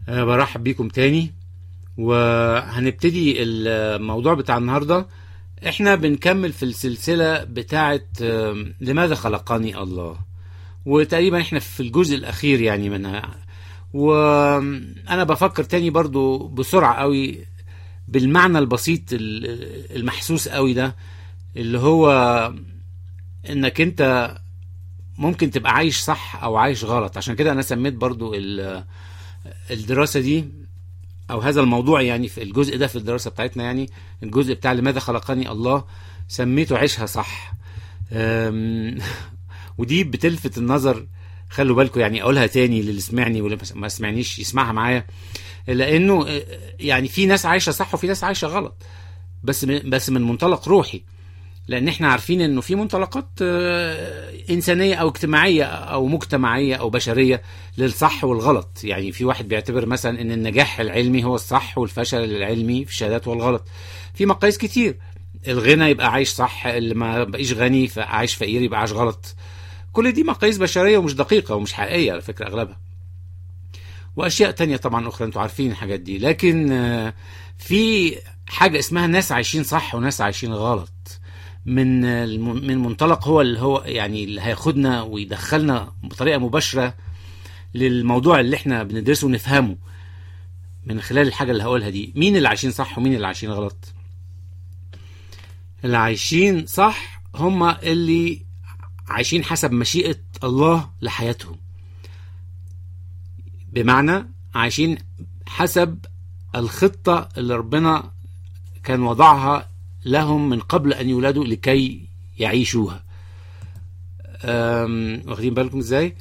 أه برحب بيكم تاني وهنبتدي الموضوع بتاع النهارده احنا بنكمل في السلسلة بتاعة آه، لماذا خلقني الله وتقريبا احنا في الجزء الاخير يعني منها وانا بفكر تاني برضو بسرعة قوي بالمعنى البسيط ال- المحسوس قوي ده اللي هو انك انت ممكن تبقى عايش صح او عايش غلط عشان كده انا سميت برضو ال- الدراسة دي او هذا الموضوع يعني في الجزء ده في الدراسة بتاعتنا يعني الجزء بتاع لماذا خلقني الله سميته عيشها صح أم، ودي بتلفت النظر خلوا بالكم يعني اقولها تاني للي سمعني واللي ما سمعنيش يسمعها معايا لانه آه، يعني في ناس عايشه صح وفي ناس عايشه غلط بس من بس من منطلق روحي لان احنا عارفين انه في منطلقات آه، انسانيه او اجتماعيه او مجتمعيه او بشريه للصح والغلط يعني في واحد بيعتبر مثلا ان النجاح العلمي هو الصح والفشل العلمي في الشهادات هو الغلط في مقاييس كتير الغنى يبقى عايش صح اللي ما بقيش غني فعايش فقير يبقى عايش غلط كل دي مقاييس بشريه ومش دقيقه ومش حقيقيه على فكره اغلبها واشياء تانية طبعا اخرى انتوا عارفين الحاجات دي لكن آه، في حاجه اسمها ناس عايشين صح وناس عايشين غلط من آه، الم- من منطلق هو اللي هو يعني اللي هياخدنا ويدخلنا بطريقه مباشره للموضوع اللي احنا بندرسه ونفهمه من خلال الحاجه اللي هقولها دي مين اللي عايشين صح ومين اللي عايشين غلط اللي عايشين صح هم اللي عايشين حسب مشيئة الله لحياتهم بمعنى عايشين حسب الخطة اللي ربنا كان وضعها لهم من قبل أن يولدوا لكي يعيشوها أم، واخدين بالكم ازاي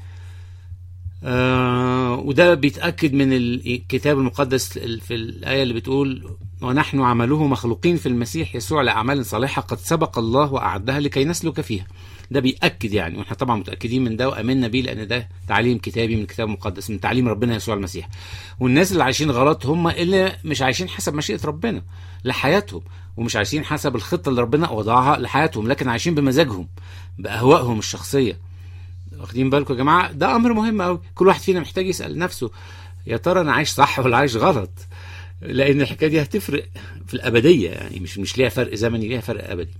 آه وده بيتأكد من الكتاب المقدس في الآية اللي بتقول ونحن عمله مخلوقين في المسيح يسوع لأعمال صالحة قد سبق الله وأعدها لكي نسلك فيها ده بيأكد يعني واحنا طبعا متأكدين من ده وأمنا بيه لأن ده تعليم كتابي من الكتاب المقدس من تعليم ربنا يسوع المسيح والناس اللي عايشين غلط هم اللي مش عايشين حسب مشيئة ربنا لحياتهم ومش عايشين حسب الخطة اللي ربنا وضعها لحياتهم لكن عايشين بمزاجهم بأهوائهم الشخصية واخدين بالكم يا جماعه ده امر مهم قوي كل واحد فينا محتاج يسال نفسه يا ترى انا عايش صح ولا عايش غلط لان الحكايه دي هتفرق في الابديه يعني مش مش ليها فرق زمني ليها فرق ابدي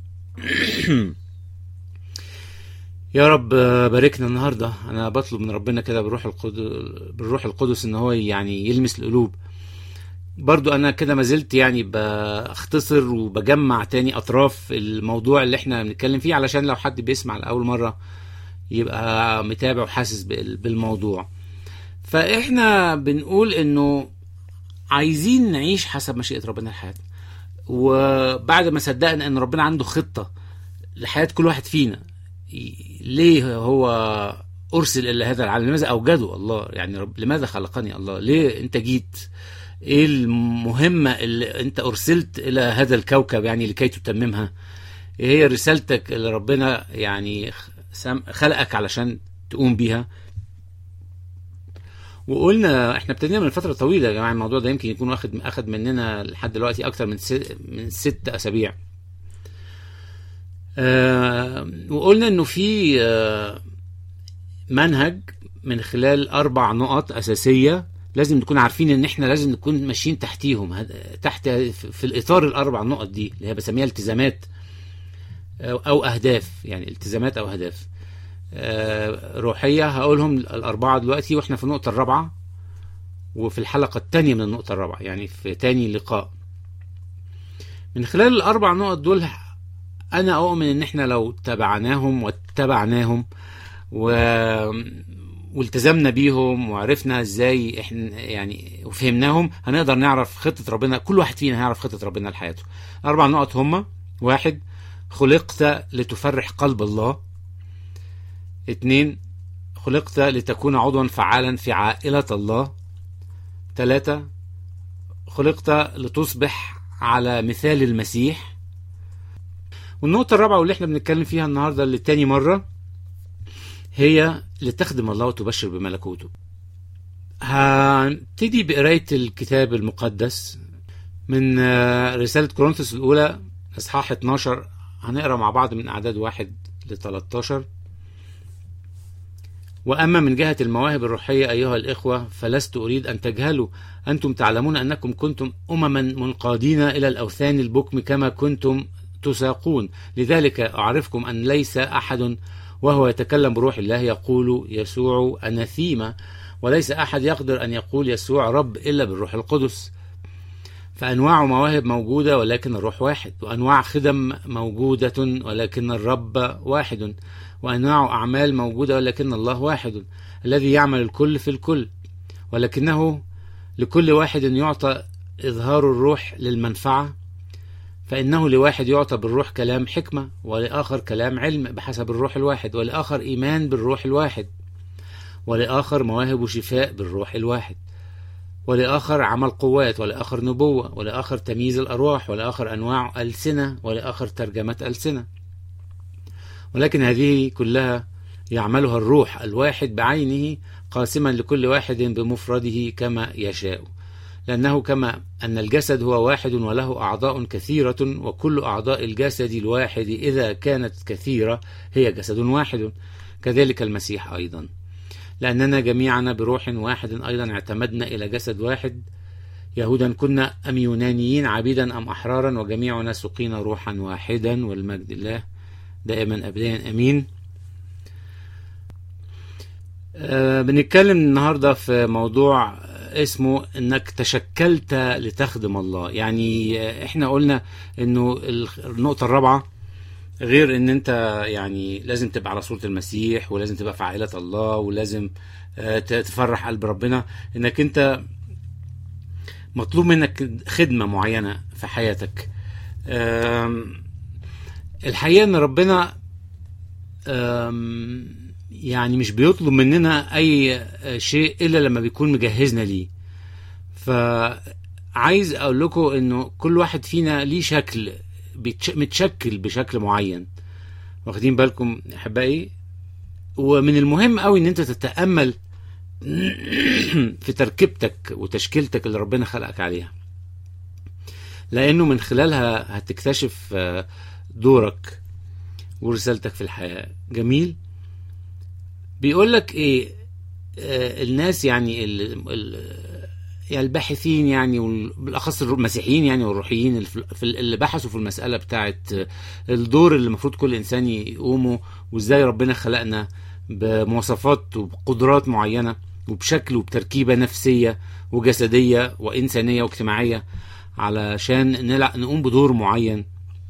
يا رب باركنا النهارده انا بطلب من ربنا كده بالروح القدس بالروح القدس ان هو يعني يلمس القلوب برضو انا كده ما زلت يعني بختصر وبجمع تاني اطراف الموضوع اللي احنا بنتكلم فيه علشان لو حد بيسمع لاول مره يبقى متابع وحاسس بال- بالموضوع فاحنا بنقول انه عايزين نعيش حسب مشيئة ربنا لحياتنا وبعد ما صدقنا ان ربنا عنده خطة لحياة كل واحد فينا ي- ليه هو ارسل الى هذا العالم لماذا اوجده الله يعني رب لماذا خلقني الله ليه انت جيت ايه المهمة اللي انت ارسلت الى هذا الكوكب يعني لكي تتممها ايه هي رسالتك اللي ربنا يعني سم- خلقك علشان تقوم بيها وقلنا احنا ابتدينا من فتره طويله يا جماعه الموضوع ده يمكن يكون واخد اخد مننا لحد دلوقتي اكتر من ست من ست اسابيع آه وقلنا انه في آه منهج من خلال اربع نقط اساسيه لازم نكون عارفين ان احنا لازم نكون ماشيين تحتيهم هد- تحت في الاطار الاربع نقط دي اللي هي بسميها التزامات او أو اهداف يعني التزامات او اهداف آه، روحيه هقولهم الاربعه دلوقتي واحنا في النقطه الرابعه وفي الحلقه الثانيه من النقطه الرابعه يعني في تاني لقاء من خلال الاربع نقط دول انا اؤمن ان احنا لو تبعناهم واتبعناهم و... والتزمنا بيهم وعرفنا ازاي احنا يعني وفهمناهم هنقدر نعرف خطه ربنا كل واحد فينا هيعرف خطه ربنا لحياته اربع نقط هما واحد خلقت لتفرح قلب الله اتنين خلقت لتكون عضوا فعالا في عائلة الله ثلاثة خلقت لتصبح على مثال المسيح والنقطة الرابعة واللي احنا بنتكلم فيها النهاردة اللي تاني مرة هي لتخدم الله وتبشر بملكوته هنبتدي بقراية الكتاب المقدس من آه، رسالة كورنثوس الأولى إصحاح 12 هنقرا مع بعض من أعداد واحد ل 13 وأما من جهة المواهب الروحية أيها الإخوة فلست أريد أن تجهلوا أنتم تعلمون أنكم كنتم أمما منقادين إلى الأوثان البكم كما كنتم تساقون لذلك أعرفكم أن ليس أحد وهو يتكلم بروح الله يقول يسوع أناثيما وليس أحد يقدر أن يقول يسوع رب إلا بالروح القدس فأنواع مواهب موجودة ولكن الروح واحد وأنواع خدم موجودة ولكن الرب واحد وأنواع أعمال موجودة ولكن الله واحد الذي يعمل الكل في الكل ولكنه لكل واحد يعطى إظهار الروح للمنفعة فإنه لواحد يعطى بالروح كلام حكمة ولآخر كلام علم بحسب الروح الواحد ولآخر إيمان بالروح الواحد ولآخر مواهب شفاء بالروح الواحد ولآخر عمل قوات ولآخر نبوة ولآخر تمييز الأرواح ولآخر أنواع ألسنة ولآخر ترجمة ألسنة ولكن هذه كلها يعملها الروح الواحد بعينه قاسما لكل واحد بمفرده كما يشاء لأنه كما أن الجسد هو واحد وله أعضاء كثيرة وكل أعضاء الجسد الواحد إذا كانت كثيرة هي جسد واحد كذلك المسيح أيضا لأننا جميعنا بروح واحد أيضا اعتمدنا إلى جسد واحد يهودا كنا أم يونانيين عبيدا أم أحرارا وجميعنا سقينا روحا واحدا والمجد الله دائما أبدا أمين أه بنتكلم النهاردة في موضوع اسمه انك تشكلت لتخدم الله يعني احنا قلنا انه النقطة الرابعة غير ان انت يعني لازم تبقى على صورة المسيح ولازم تبقى في عائلة الله ولازم تفرح قلب ربنا انك انت مطلوب منك خدمة معينة في حياتك الحقيقة ان ربنا يعني مش بيطلب مننا اي شيء الا لما بيكون مجهزنا ليه فعايز اقول لكم انه كل واحد فينا ليه شكل متشكل بشكل معين واخدين بالكم احبائي ومن المهم قوي ان انت تتامل في تركيبتك وتشكيلتك اللي ربنا خلقك عليها لانه من خلالها هتكتشف دورك ورسالتك في الحياه جميل بيقول لك ايه آه الناس يعني ال ال يعني الباحثين يعني بالاخص المسيحيين يعني والروحيين اللي بحثوا في المساله بتاعه الدور اللي المفروض كل انسان يقومه وازاي ربنا خلقنا بمواصفات وبقدرات معينه وبشكل وبتركيبه نفسيه وجسديه وانسانيه واجتماعيه علشان نقوم بدور معين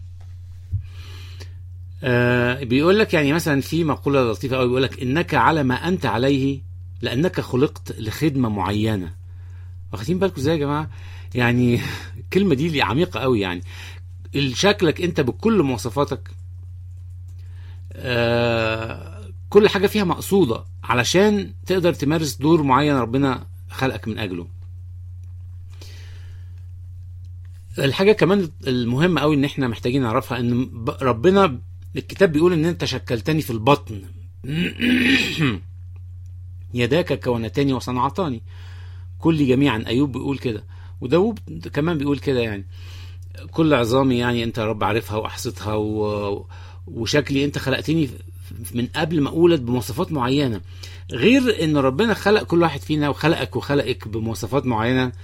آه بيقول لك يعني مثلا في مقوله لطيفه قوي بيقول لك انك على ما انت عليه لانك خلقت لخدمه معينه واخدين بالكم ازاي يا جماعه يعني الكلمه دي عميقه قوي يعني شكلك انت بكل مواصفاتك آه كل حاجه فيها مقصوده علشان تقدر تمارس دور معين ربنا خلقك من اجله الحاجه كمان المهمه قوي ان احنا محتاجين نعرفها ان ربنا الكتاب بيقول ان انت شكلتني في البطن يداك كونتاني وصنعتاني كل جميعا ايوب بيقول كده وداوود كمان بيقول كده يعني كل عظامي يعني انت يا رب عارفها واحصتها و... وشكلي انت خلقتني من قبل ما اولد بمواصفات معينه غير ان ربنا خلق كل واحد فينا وخلقك وخلقك بمواصفات معينه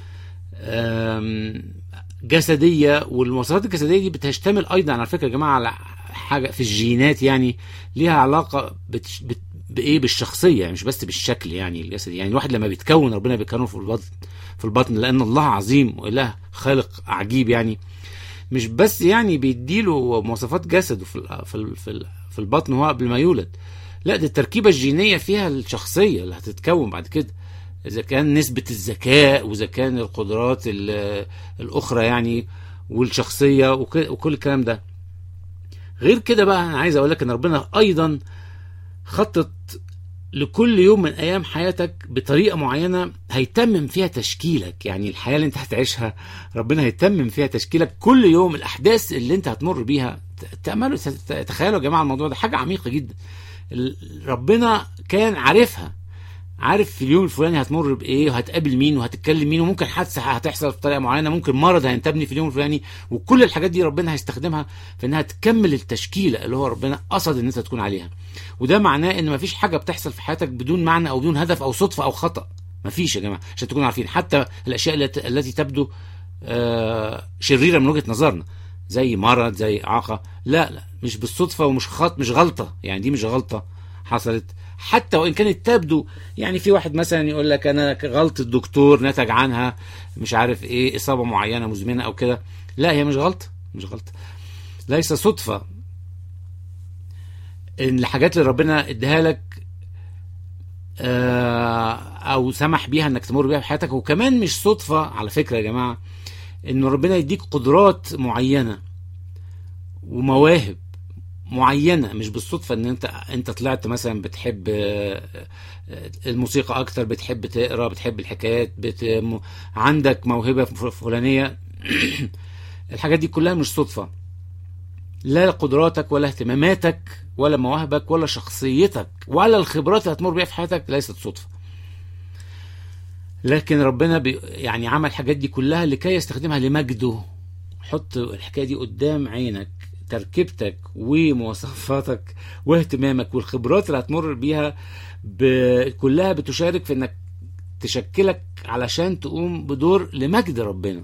جسديه والمواصفات الجسديه دي بتشتمل ايضا على فكره يا جماعه على حاجه في الجينات يعني ليها علاقه بت... بت... بايه بالشخصيه يعني مش بس بالشكل يعني الجسدي يعني الواحد لما بيتكون ربنا بيكونه في البطن في البطن لان الله عظيم واله خالق عجيب يعني مش بس يعني بيديله مواصفات جسده في في في, في البطن هو قبل ما يولد لا دي التركيبه الجينيه فيها الشخصيه اللي هتتكون بعد كده اذا كان نسبه الذكاء واذا كان القدرات الاخرى يعني والشخصيه وكل الكلام ده غير كده بقى انا عايز اقول لك ان ربنا ايضا خطط لكل يوم من ايام حياتك بطريقه معينه هيتمم فيها تشكيلك يعني الحياه اللي انت هتعيشها ربنا هيتمم فيها تشكيلك كل يوم الاحداث اللي انت هتمر بيها تاملوا تخيلوا يا جماعه الموضوع ده حاجه عميقه جدا ربنا كان عارفها عارف في اليوم الفلاني هتمر بايه وهتقابل مين وهتتكلم مين وممكن حادثه هتحصل بطريقه معينه ممكن مرض هينتابني في اليوم الفلاني وكل الحاجات دي ربنا هيستخدمها في انها تكمل التشكيله اللي هو ربنا قصد ان انت تكون عليها وده معناه ان مفيش حاجه بتحصل في حياتك بدون معنى او بدون هدف او صدفه او خطا مفيش يا جماعه عشان تكونوا عارفين حتى الاشياء التي التي تبدو آه، شريره من وجهه نظرنا زي مرض زي اعاقه لا لا مش بالصدفه ومش خط مش غلطه يعني دي مش غلطه حصلت حتى وان كانت تبدو يعني في واحد مثلا يقول لك انا غلطه الدكتور نتج عنها مش عارف ايه اصابه معينه مزمنه او كده لا هي مش غلطه مش غلطه ليس صدفه ان الحاجات اللي ربنا اداها لك آه، او سمح بيها انك تمر بيها في حياتك وكمان مش صدفه على فكره يا جماعه ان ربنا يديك قدرات معينه ومواهب معينه مش بالصدفه ان انت انت طلعت مثلا بتحب آه، آه، الموسيقى اكتر بتحب تقرا بتحب الحكايات بت... م- عندك موهبه ف- فلانيه الحاجات دي كلها مش صدفه لا قدراتك ولا اهتماماتك ولا مواهبك ولا شخصيتك ولا الخبرات اللي هتمر بيها في حياتك ليست صدفه لكن ربنا بي يعني عمل الحاجات دي كلها لكي يستخدمها لمجده حط الحكايه دي قدام عينك تركيبتك ومواصفاتك واهتمامك والخبرات اللي هتمر بيها ب... كلها بتشارك في انك تشكلك علشان تقوم بدور لمجد ربنا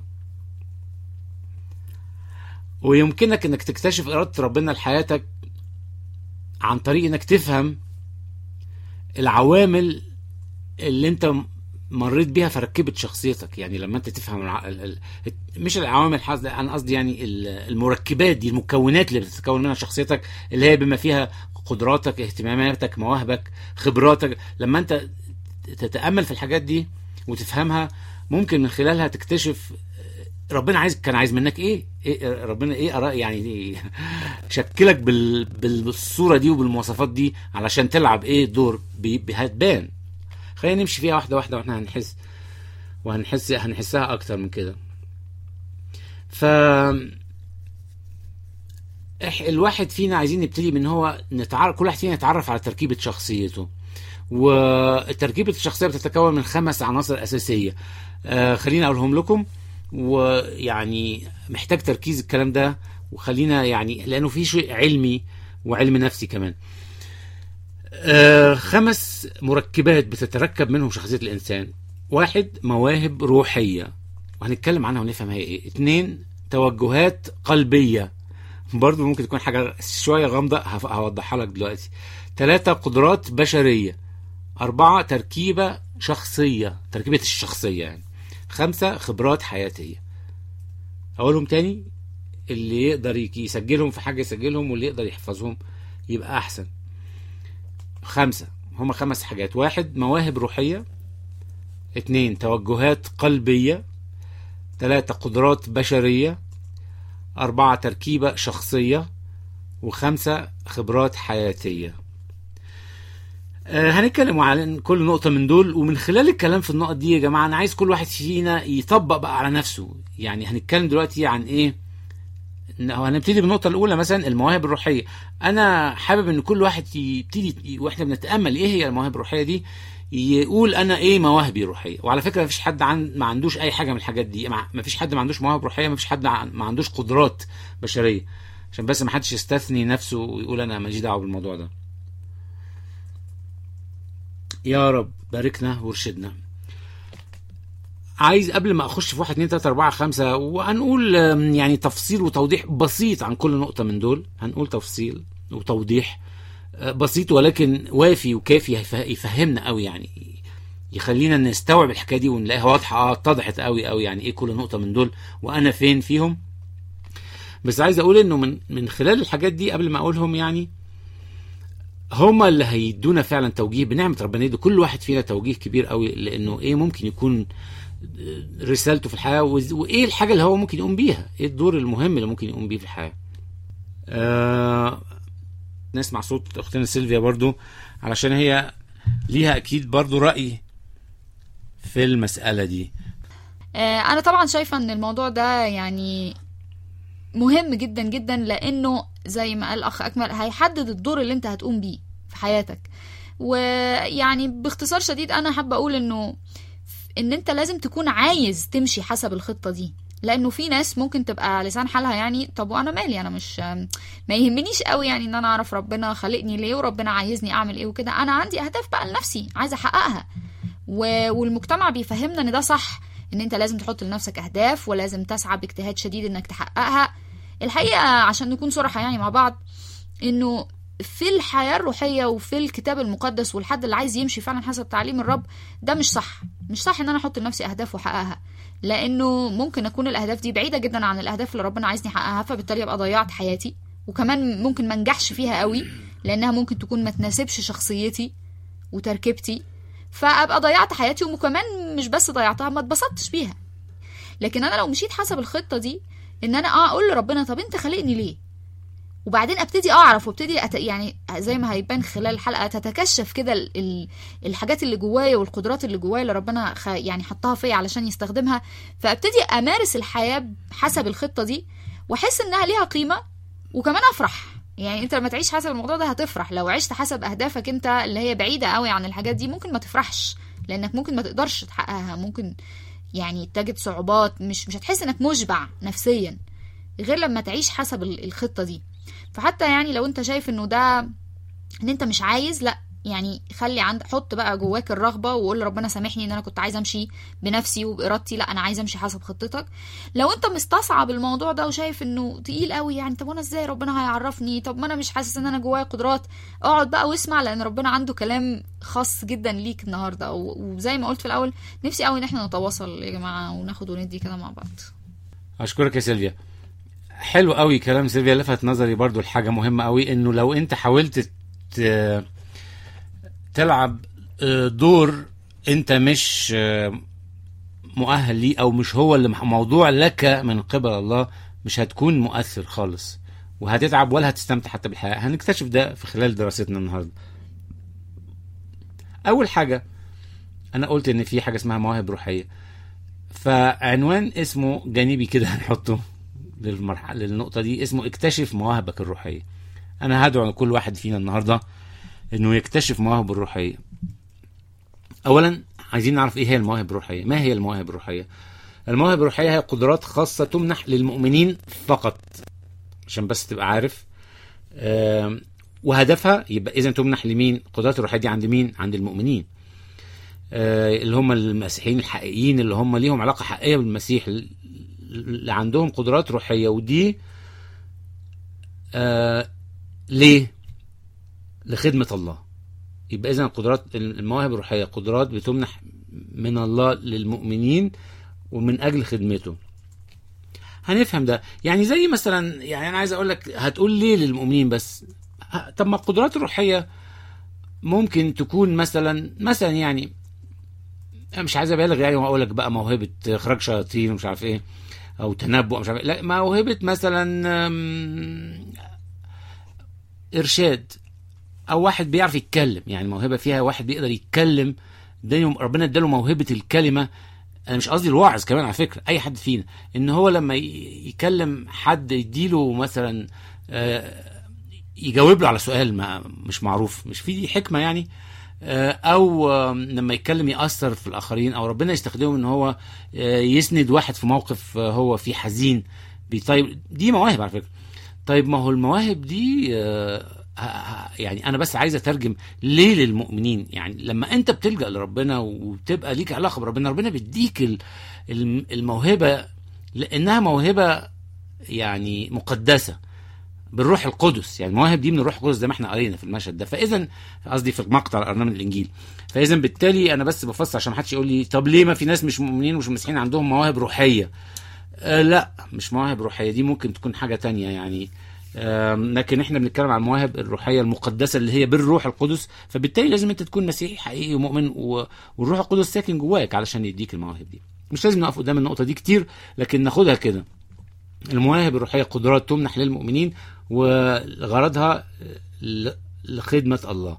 ويمكنك انك تكتشف اراده ربنا لحياتك عن طريق انك تفهم العوامل اللي انت مريت بيها فركبت شخصيتك يعني لما انت تفهم الع... ال... ال... مش العوامل حظ انا قصدي يعني ال- المركبات دي المكونات اللي بتتكون منها شخصيتك اللي هي بما فيها قدراتك اهتماماتك مواهبك خبراتك لما انت تتامل في الحاجات دي وتفهمها ممكن من خلالها تكتشف ربنا عايز كان عايز منك ايه, إيه ربنا ايه أرى يعني إيه شكلك بال... بالصوره دي وبالمواصفات دي علشان تلعب ايه دور بي... هتبان خلينا نمشي فيها واحده واحده واحنا هنحس وهنحس هنحسها اكتر من كده ف إح- الواحد فينا عايزين نبتدي من هو نتعرف كل واحد فينا يتعرف على تركيبه شخصيته وتركيبه الشخصيه بتتكون من خمس عناصر اساسيه آه خليني اقولهم لكم ويعني محتاج تركيز الكلام ده وخلينا يعني لانه في شيء علمي وعلم نفسي كمان آه خمس مركبات بتتركب منهم شخصيه الانسان واحد مواهب روحيه وهنتكلم عنها ونفهم هي ايه اتنين توجهات قلبيه برضو ممكن تكون حاجه شويه غامضه هف- هوضحها لك دلوقتي ثلاثة قدرات بشرية أربعة تركيبة شخصية تركيبة الشخصية يعني خمسة خبرات حياتية أقولهم تاني اللي يقدر يك- يسجلهم في حاجة يسجلهم واللي يقدر يحفظهم يبقى أحسن خمسة هما خمس حاجات واحد مواهب روحية اتنين توجهات قلبية ثلاثة قدرات بشرية أربعة تركيبة شخصية وخمسة خبرات حياتية آه، هنتكلم عن كل نقطة من دول ومن خلال الكلام في النقط دي يا جماعة أنا عايز كل واحد فينا يطبق بقى على نفسه يعني هنتكلم دلوقتي عن إيه إن- هو هنبتدي بالنقطة الأولى مثلا المواهب الروحية أنا حابب إن كل واحد يبتدي وإحنا بنتأمل إيه هي المواهب الروحية دي يقول أنا إيه مواهبي روحية وعلى فكرة مفيش حد عن ما عندوش أي حاجة من الحاجات دي مع- مفيش حد ما عندوش مواهب روحية مفيش حد عن- ما عندوش قدرات بشرية عشان بس ما حدش يستثني نفسه ويقول أنا ماليش دعوة بالموضوع ده يا رب باركنا وارشدنا عايز قبل ما اخش في واحد اتنين تلاته اربعه خمسه وهنقول آم، يعني تفصيل وتوضيح بسيط عن كل نقطه من دول هنقول تفصيل وتوضيح آه، بسيط ولكن وافي وكافي هيفه- يفهمنا قوي يعني يخلينا نستوعب الحكايه دي ونلاقيها واضحه اه اتضحت قوي قوي يعني ايه كل نقطه من دول وانا فين فيهم بس عايز اقول انه من من خلال الحاجات دي قبل ما اقولهم يعني هما اللي هيدونا فعلا توجيه بنعمه ربنا يدي كل واحد فينا توجيه كبير قوي لانه ايه ممكن يكون رسالته في الحياه وز- وايه الحاجه اللي هو ممكن يقوم بيها ايه الدور المهم اللي ممكن يقوم بيه في الحياه آه نسمع صوت اختنا سيلفيا برضو علشان هي ليها اكيد برضو راي في المساله دي آه، انا طبعا شايفه ان الموضوع ده يعني مهم جدا جدا لانه زي ما قال اخ اكمل هيحدد الدور اللي انت هتقوم بيه في حياتك ويعني باختصار شديد انا حابه اقول انه ان انت لازم تكون عايز تمشي حسب الخطه دي لانه في ناس ممكن تبقى لسان حالها يعني طب وانا مالي انا مش ما يهمنيش قوي يعني ان انا اعرف ربنا خلقني ليه وربنا عايزني اعمل ايه وكده انا عندي اهداف بقى لنفسي عايزه احققها و... والمجتمع بيفهمنا ان ده صح ان انت لازم تحط لنفسك اهداف ولازم تسعى باجتهاد شديد انك تحققها الحقيقه عشان نكون صراحه يعني مع بعض انه في الحياة الروحية وفي الكتاب المقدس والحد اللي عايز يمشي فعلا حسب تعليم الرب ده مش صح مش صح ان انا احط لنفسي اهداف واحققها لانه ممكن اكون الاهداف دي بعيدة جدا عن الاهداف اللي ربنا عايزني احققها فبالتالي ابقى ضيعت حياتي وكمان ممكن ما انجحش فيها قوي لانها ممكن تكون ما تناسبش شخصيتي وتركيبتي فابقى ضيعت حياتي وكمان مش بس ضيعتها ما اتبسطتش بيها لكن انا لو مشيت حسب الخطة دي ان انا اه اقول لربنا طب انت خلقني ليه وبعدين ابتدي اعرف وابتدي أت... يعني زي ما هيبان خلال الحلقه تتكشف كده ال... ال... الحاجات اللي جوايا والقدرات اللي جوايا اللي ربنا خ... يعني حطها فيا علشان يستخدمها فابتدي امارس الحياه حسب الخطه دي واحس انها ليها قيمه وكمان افرح يعني انت لما تعيش حسب الموضوع ده هتفرح لو عشت حسب اهدافك انت اللي هي بعيده قوي عن الحاجات دي ممكن ما تفرحش لانك ممكن ما تقدرش تحققها ممكن يعني تجد صعوبات مش مش هتحس انك مشبع نفسيا غير لما تعيش حسب الخطه دي فحتى يعني لو انت شايف انه ده ان انت مش عايز لا يعني خلي عند حط بقى جواك الرغبه وقول ربنا سامحني ان انا كنت عايز امشي بنفسي وبارادتي لا انا عايز امشي حسب خطتك لو انت مستصعب الموضوع ده وشايف انه تقيل قوي يعني طب وانا ازاي ربنا هيعرفني طب ما انا مش حاسس ان انا جوايا قدرات اقعد بقى واسمع لان ربنا عنده كلام خاص جدا ليك النهارده وزي ما قلت في الاول نفسي قوي ان احنا نتواصل يا جماعه وناخد وندي كده مع بعض اشكرك يا سيلفيا حلو قوي كلام سيلفيا لفت نظري برضو لحاجه مهمه قوي انه لو انت حاولت تلعب دور انت مش مؤهل ليه او مش هو اللي موضوع لك من قبل الله مش هتكون مؤثر خالص وهتتعب ولا هتستمتع حتى بالحياه هنكتشف ده في خلال دراستنا النهارده اول حاجه انا قلت ان في حاجه اسمها مواهب روحيه فعنوان اسمه جانبي كده هنحطه للمرحله للنقطه دي اسمه اكتشف مواهبك الروحيه انا هدعو كل واحد فينا النهارده انه يكتشف مواهبه الروحيه اولا عايزين نعرف ايه هي المواهب الروحيه ما هي المواهب الروحيه المواهب الروحيه هي قدرات خاصه تمنح للمؤمنين فقط عشان بس تبقى عارف وهدفها يبقى اذا تمنح لمين القدرات الروحيه دي عند مين عند المؤمنين اللي هم المسيحيين الحقيقيين اللي هم ليهم علاقه حقيقيه بالمسيح اللي عندهم قدرات روحيه ودي آه ليه لخدمه الله يبقى اذا القدرات المواهب الروحيه قدرات بتمنح من الله للمؤمنين ومن اجل خدمته هنفهم ده يعني زي مثلا يعني انا عايز اقول لك هتقول ليه للمؤمنين بس طب ما القدرات الروحيه ممكن تكون مثلا مثلا يعني مش عايز ابالغ يعني واقول لك بقى موهبه اخراج شياطين ومش عارف ايه او تنبؤ مش عارف لا موهبه مثلا ارشاد او واحد بيعرف يتكلم يعني موهبه فيها واحد بيقدر يتكلم ربنا اداله موهبه الكلمه انا مش قصدي الواعظ كمان على فكره اي حد فينا ان هو لما يكلم حد يديله مثلا يجاوب له على سؤال ما مش معروف مش في حكمه يعني او لما يتكلم ياثر في الاخرين او ربنا يستخدمه ان هو يسند واحد في موقف هو فيه حزين طيب دي مواهب على فكره طيب ما هو المواهب دي يعني انا بس عايز اترجم ليه للمؤمنين يعني لما انت بتلجا لربنا وبتبقى ليك علاقه بربنا ربنا بيديك الموهبه لانها موهبه يعني مقدسه بالروح القدس يعني المواهب دي من الروح القدس زي ما احنا قرينا في المشهد ده فاذا قصدي في المقطع قريناه من الانجيل فاذا بالتالي انا بس بفسر عشان ما حدش يقول لي طب ليه ما في ناس مش مؤمنين ومش مسيحيين عندهم مواهب روحيه آه لا مش مواهب روحيه دي ممكن تكون حاجه تانية يعني آه لكن احنا بنتكلم عن المواهب الروحيه المقدسه اللي هي بالروح القدس فبالتالي لازم انت تكون مسيحي حقيقي ومؤمن و... والروح القدس ساكن جواك علشان يديك المواهب دي مش لازم نقف قدام النقطه دي كتير لكن ناخدها كده المواهب الروحيه قدرات تمنح للمؤمنين وغرضها لخدمة الله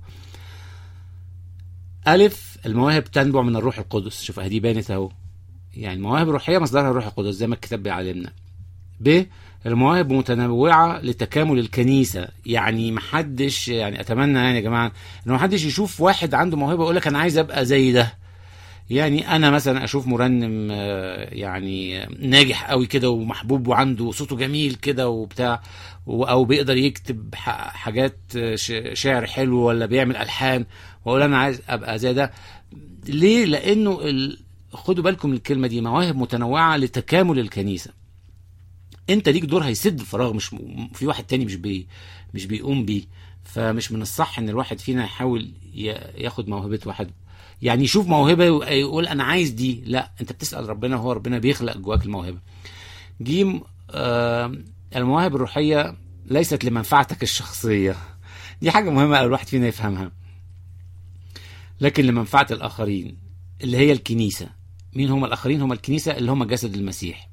ألف المواهب تنبع من الروح القدس شوف دي بانت أهو يعني المواهب الروحية مصدرها الروح القدس زي ما الكتاب بيعلمنا ب المواهب متنوعة لتكامل الكنيسة يعني محدش يعني أتمنى يعني يا جماعة إن محدش يشوف واحد عنده موهبة يقول لك أنا عايز أبقى زي ده يعني أنا مثلا أشوف مرنم آه، يعني آه، ناجح قوي كده ومحبوب وعنده صوته جميل كده وبتاع و- أو بيقدر يكتب ح- حاجات آه، ش- شعر حلو ولا بيعمل ألحان وأقول أنا عايز أبقى زي ده ليه؟ لأنه ال... خدوا بالكم من الكلمة دي مواهب متنوعة لتكامل الكنيسة انت ليك دور هيسد الفراغ مش م- في واحد تاني مش بي مش بيقوم بيه فمش من الصح ان الواحد فينا يحاول ي- ياخد موهبة واحد يعني يشوف موهبة ويقول انا عايز دي لا انت بتسأل ربنا هو ربنا بيخلق جواك الموهبة جيم آه المواهب الروحية ليست لمنفعتك الشخصية دي حاجة مهمة الواحد فينا يفهمها لكن لمنفعة الآخرين اللي هي الكنيسة مين هم الآخرين هم الكنيسة اللي هم جسد المسيح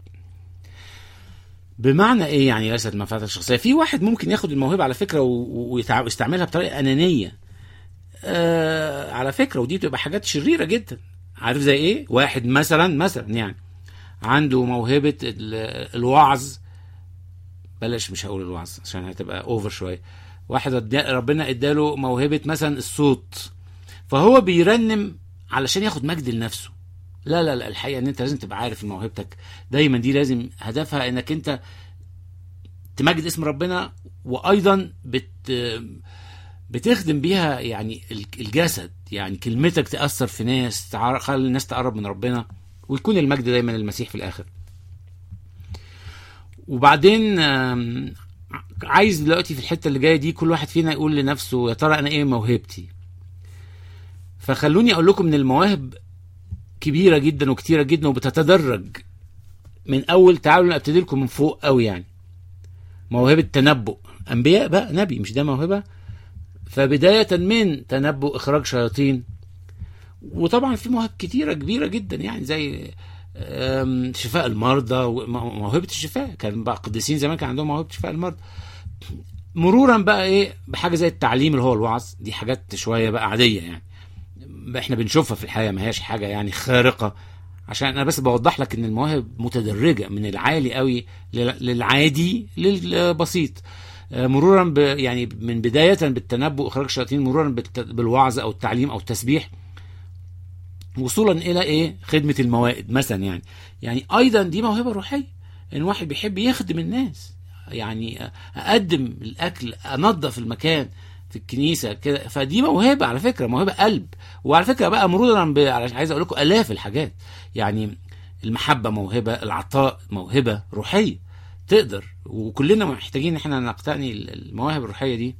بمعنى ايه يعني ليست منفعتك الشخصيه في واحد ممكن ياخد الموهبه على فكره و- ويتع- ويستعملها بطريقه انانيه آه على فكره ودي بتبقى حاجات شريره جدا عارف زي ايه واحد مثلا مثلا يعني عنده موهبه ال- الوعظ بلاش مش هقول الوعظ عشان هتبقى اوفر شويه واحد ادى- ربنا اداله موهبه مثلا الصوت فهو بيرنم علشان ياخد مجد لنفسه لا لا لا الحقيقه ان انت لازم تبقى عارف ان موهبتك دايما دي لازم هدفها انك انت تمجد اسم ربنا وايضا بت بتخدم بيها يعني الجسد يعني كلمتك تاثر في ناس تعر- خلي الناس تقرب من ربنا ويكون المجد دايما للمسيح في الاخر وبعدين آم، عايز دلوقتي في الحته اللي جايه دي كل واحد فينا يقول لنفسه يا ترى انا ايه موهبتي فخلوني اقول لكم ان المواهب كبيره جدا وكتيره جدا وبتتدرج من اول تعالوا ابتدي لكم من فوق قوي يعني موهبه تنبؤ انبياء بقى نبي مش ده موهبه فبدايه من تنبؤ اخراج شياطين وطبعا في مواهب كتيره كبيره جدا يعني زي آم، شفاء المرضى وموهبه الشفاء كان بقى قديسين زمان كان عندهم موهبه شفاء المرضى مرورا بقى ايه بحاجه زي التعليم اللي هو الوعظ دي حاجات شويه بقى عاديه يعني احنا بنشوفها في الحياه ما هياش حاجه يعني خارقه عشان انا بس بوضح لك ان المواهب متدرجه من العالي قوي لل- للعادي للبسيط آه، مرورا ب يعني من بدايه بالتنبؤ اخراج الشياطين مرورا بالت- بالوعظ او التعليم او التسبيح وصولا الى ايه خدمه الموائد مثلا يعني يعني ايضا دي موهبه روحيه ان واحد بيحب يخدم الناس يعني اقدم الاكل انظف المكان في الكنيسه كده فدي موهبه على فكره موهبه قلب وعلى فكره بقى مرورا ب... عايز اقول لكم الاف الحاجات يعني المحبه موهبه العطاء موهبه روحيه تقدر وكلنا محتاجين ان احنا نقتني المواهب الروحيه دي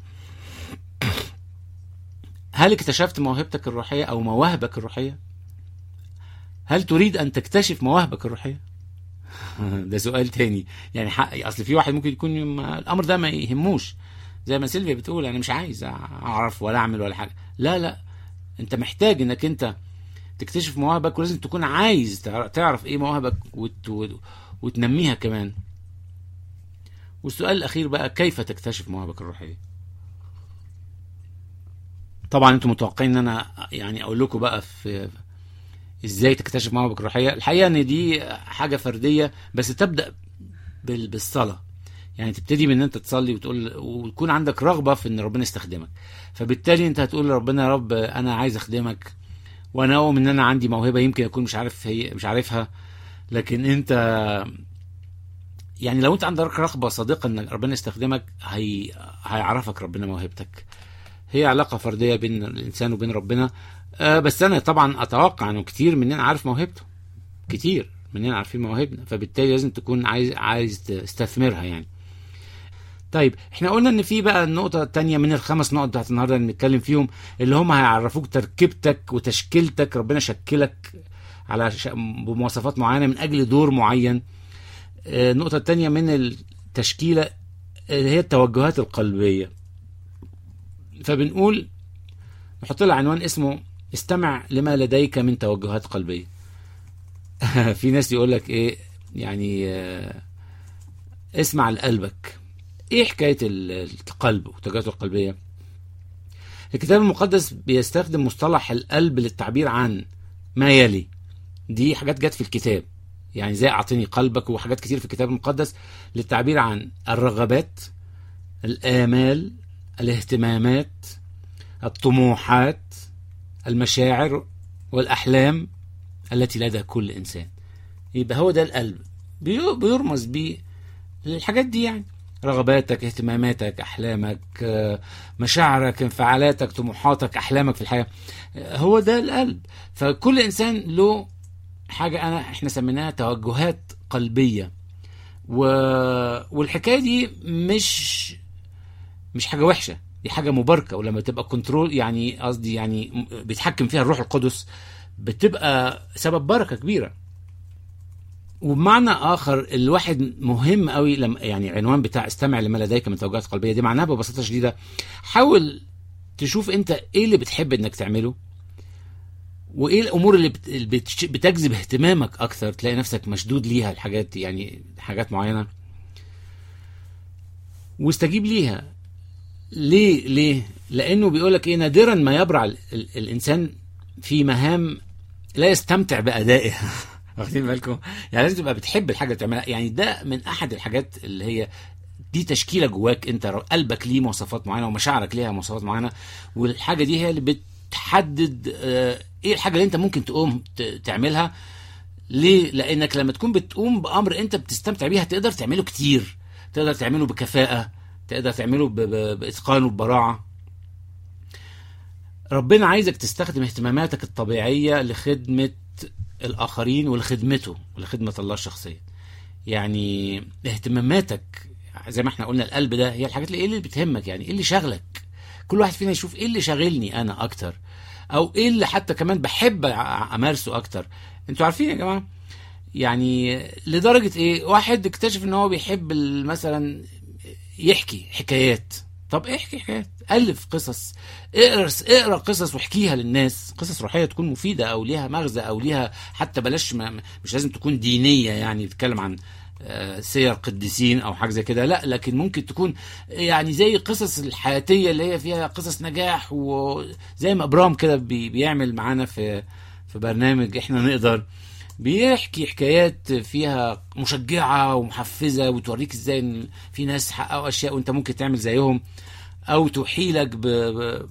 هل اكتشفت موهبتك الروحيه او مواهبك الروحيه هل تريد ان تكتشف مواهبك الروحيه ده سؤال تاني يعني حق اصل في واحد ممكن يكون ما الامر ده ما يهموش زي ما سيلفيا بتقول انا مش عايز اعرف ولا اعمل ولا حاجه لا لا انت محتاج انك انت تكتشف مواهبك ولازم تكون عايز تع- تعرف ايه مواهبك وت... وت- وتنميها كمان والسؤال الاخير بقى كيف تكتشف مواهبك الروحيه طبعا انتم متوقعين ان انا يعني اقول لكم بقى في ازاي تكتشف مواهبك الروحيه الحقيقه ان دي حاجه فرديه بس تبدا بال- بالصلاه يعني تبتدي من ان انت تصلي وتقول ويكون عندك رغبه في ان ربنا يستخدمك فبالتالي انت هتقول لربنا يا رب انا عايز اخدمك وانا اؤمن ان انا عندي موهبه يمكن اكون مش عارف هي مش عارفها لكن انت يعني لو انت عندك رغبه صادقه ان ربنا يستخدمك هي هيعرفك ربنا موهبتك هي علاقه فرديه بين الانسان وبين ربنا آه بس انا طبعا اتوقع انه كتير مننا عارف موهبته كتير مننا عارفين مواهبنا فبالتالي لازم تكون عايز عايز تستثمرها يعني طيب احنا قلنا ان في بقى النقطه الثانيه من الخمس نقط بتاعت النهارده اللي بنتكلم فيهم اللي هم هيعرفوك تركيبتك وتشكيلتك ربنا شكلك على ش... بمواصفات معينه من اجل دور معين آه، النقطه الثانيه من التشكيله اللي هي التوجهات القلبيه فبنقول نحط لها عنوان اسمه استمع لما لديك من توجهات قلبيه في ناس يقول لك ايه يعني آه، اسمع لقلبك ايه حكايه ال- القلب والتوجهات القلبيه الكتاب المقدس بيستخدم مصطلح القلب للتعبير عن ما يلي دي حاجات جت في الكتاب يعني زي اعطيني قلبك وحاجات كتير في الكتاب المقدس للتعبير عن الرغبات الامال الاهتمامات الطموحات المشاعر والاحلام التي لدى كل انسان يبقى هو ده القلب بي- بيرمز بيه للحاجات دي يعني رغباتك اهتماماتك احلامك آه، مشاعرك انفعالاتك طموحاتك احلامك في الحياه آه، هو ده القلب فكل انسان له حاجه انا احنا سميناها توجهات قلبيه و... والحكايه دي مش مش حاجه وحشه دي حاجه مباركه ولما تبقى كنترول يعني قصدي يعني م- بيتحكم فيها الروح القدس بتبقى سبب بركه كبيره وبمعنى اخر الواحد مهم قوي لما يعني عنوان بتاع استمع لما لديك من توجهات قلبيه دي معناها ببساطه شديده حاول تشوف انت ايه اللي بتحب انك تعمله وايه الامور اللي بت- اللي بتش- بتجذب اهتمامك اكثر تلاقي نفسك مشدود ليها الحاجات يعني حاجات معينه واستجيب ليها ليه ليه لانه بيقول لك ايه نادرا ما يبرع ال ال الانسان في مهام لا يستمتع بادائها واخدين بالكم يعني لازم تبقى بتحب الحاجه اللي بتعملها يعني ده من احد الحاجات اللي هي دي تشكيله جواك انت قلبك ليه مواصفات معينه ومشاعرك ليها مواصفات معينه والحاجه دي هي اللي بتحدد آه، ايه الحاجه اللي انت ممكن تقوم ت- تعملها ليه لانك لما تكون بتقوم بامر انت بتستمتع بيها تقدر تعمله كتير تقدر تعمله بكفاءه تقدر تعمله ب- ب- باتقان وببراعه ربنا عايزك تستخدم اهتماماتك الطبيعيه لخدمه الاخرين ولخدمته ولخدمه الله الشخصيه يعني اهتماماتك زي ما احنا قلنا القلب ده هي الحاجات اللي ايه اللي بتهمك يعني ايه اللي شغلك كل واحد فينا يشوف ايه اللي شاغلني انا اكتر او ايه اللي حتى كمان بحب ع- امارسه اكتر انتوا عارفين يا جماعه يعني لدرجه ايه واحد اكتشف ان هو بيحب ال- مثلا يحكي حكايات طب احكي حكايات الف قصص اقرا اقرا قصص واحكيها للناس قصص روحيه تكون مفيده او ليها مغزى او ليها حتى بلاش ما مش لازم تكون دينيه يعني تتكلم عن آه، سير قديسين او حاجه زي كده لا لكن ممكن تكون يعني زي قصص الحياتيه اللي هي فيها قصص نجاح وزي ما ابرام كده بي- بيعمل معانا في في برنامج احنا نقدر بيحكي حكايات فيها مشجعه ومحفزه وتوريك ازاي ان في ناس حققوا اشياء وانت ممكن تعمل زيهم او توحيلك ب... ب...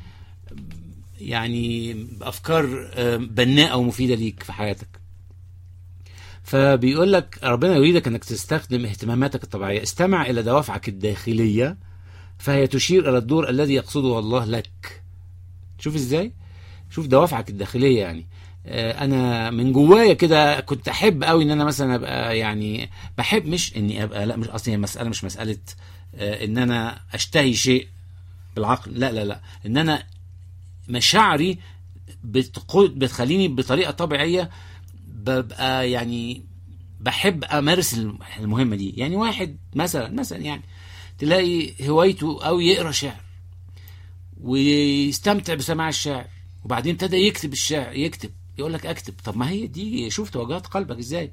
يعني بافكار آه، بناءه ومفيده ليك في حياتك فبيقول لك ربنا يريدك انك تستخدم اهتماماتك الطبيعيه استمع الى دوافعك الداخليه فهي تشير الى الدور الذي يقصده الله لك شوف ازاي شوف دوافعك الداخليه يعني آه، انا من جوايا كده كنت احب قوي ان انا مثلا ابقى يعني بحب مش اني ابقى لا مش اصلا هي مساله مش مساله آه، ان انا اشتهي شيء بالعقل لا لا لا ان انا مشاعري بتقود بتخليني بطريقه طبيعيه ببقى يعني بحب امارس الم- المهمه دي يعني واحد مثلا مثلا يعني تلاقي هوايته او يقرا شعر ويستمتع بسماع الشعر وبعدين ابتدى يكتب الشعر يكتب يقول لك اكتب طب ما هي دي شوف توجهات قلبك ازاي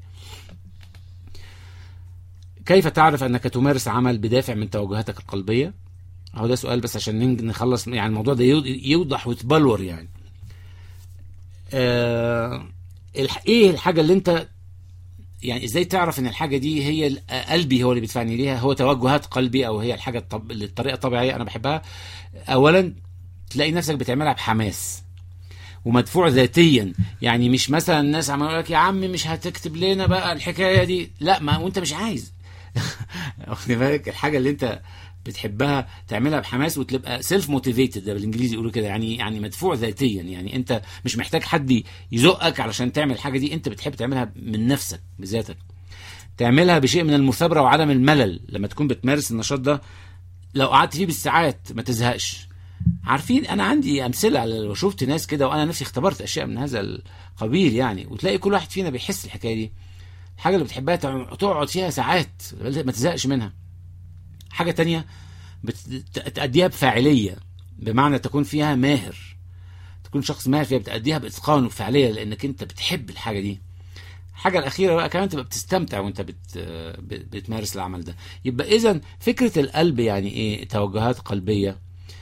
كيف تعرف انك تمارس عمل بدافع من توجهاتك القلبيه هو ده سؤال بس عشان ننج- نخلص يعني الموضوع ده يوض- يوضح ويتبلور يعني آه الح- ايه الحاجه اللي انت يعني ازاي تعرف ان الحاجه دي هي ال- قلبي هو اللي بيدفعني ليها هو توجهات قلبي او هي الحاجه الطب... اللي الطريقه الطبيعيه انا بحبها اولا تلاقي نفسك بتعملها بحماس ومدفوع ذاتيا يعني مش مثلا الناس عمالين يقول لك يا عم مش هتكتب لنا بقى الحكايه دي لا ما وانت مش عايز واخد بالك الحاجه اللي انت بتحبها تعملها بحماس وتبقى سيلف موتيفيتد ده بالانجليزي يقولوا كده يعني يعني مدفوع ذاتيا يعني انت مش محتاج حد يزقك علشان تعمل الحاجه دي انت بتحب تعملها من نفسك بذاتك تعملها بشيء من المثابره وعدم الملل لما تكون بتمارس النشاط ده لو قعدت فيه بالساعات ما تزهقش عارفين انا عندي امثله على لو شفت ناس كده وانا نفسي اختبرت اشياء من هذا القبيل يعني وتلاقي كل واحد فينا بيحس الحكايه دي الحاجه اللي بتحبها تع- تقعد فيها ساعات ما تزهقش منها حاجه تانية بت- تأديها بفاعليه بمعنى تكون فيها ماهر تكون شخص ماهر فيها بتأديها بإتقان وبفاعليه لأنك أنت بتحب الحاجة دي الحاجة الأخيرة بقى كمان تبقى بتستمتع وأنت بت بت- بتمارس العمل ده يبقى إذا فكرة القلب يعني إيه توجهات قلبية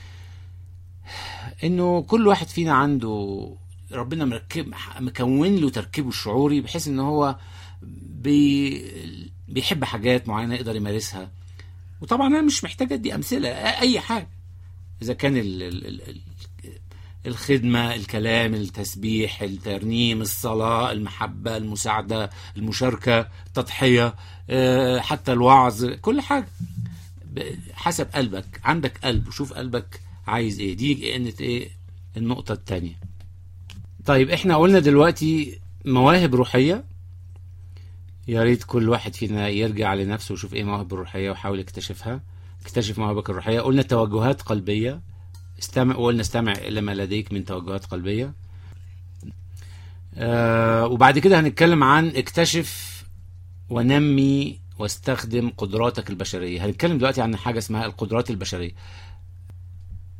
إنه كل واحد فينا عنده ربنا مركب مكون له تركيبه الشعوري بحيث إن هو بي بيحب حاجات معينه يقدر يمارسها وطبعا انا مش محتاج ادي امثله اي حاجه اذا كان ال ال ال ال الخدمه الكلام التسبيح الترنيم الصلاه المحبه المساعده المشاركه التضحيه آه، حتى الوعظ كل حاجه ب- حسب قلبك عندك قلب وشوف قلبك عايز ايه دي كانت ايه النقطه الثانيه طيب احنا قلنا دلوقتي مواهب روحيه يا ريت كل واحد فينا يرجع لنفسه ويشوف ايه مواهبه الروحيه ويحاول يكتشفها اكتشف مواهبك الروحيه قلنا توجهات قلبيه استمع وقلنا استمع لما لديك من توجهات قلبيه آه وبعد كده هنتكلم عن اكتشف ونمي واستخدم قدراتك البشريه هنتكلم دلوقتي عن حاجه اسمها القدرات البشريه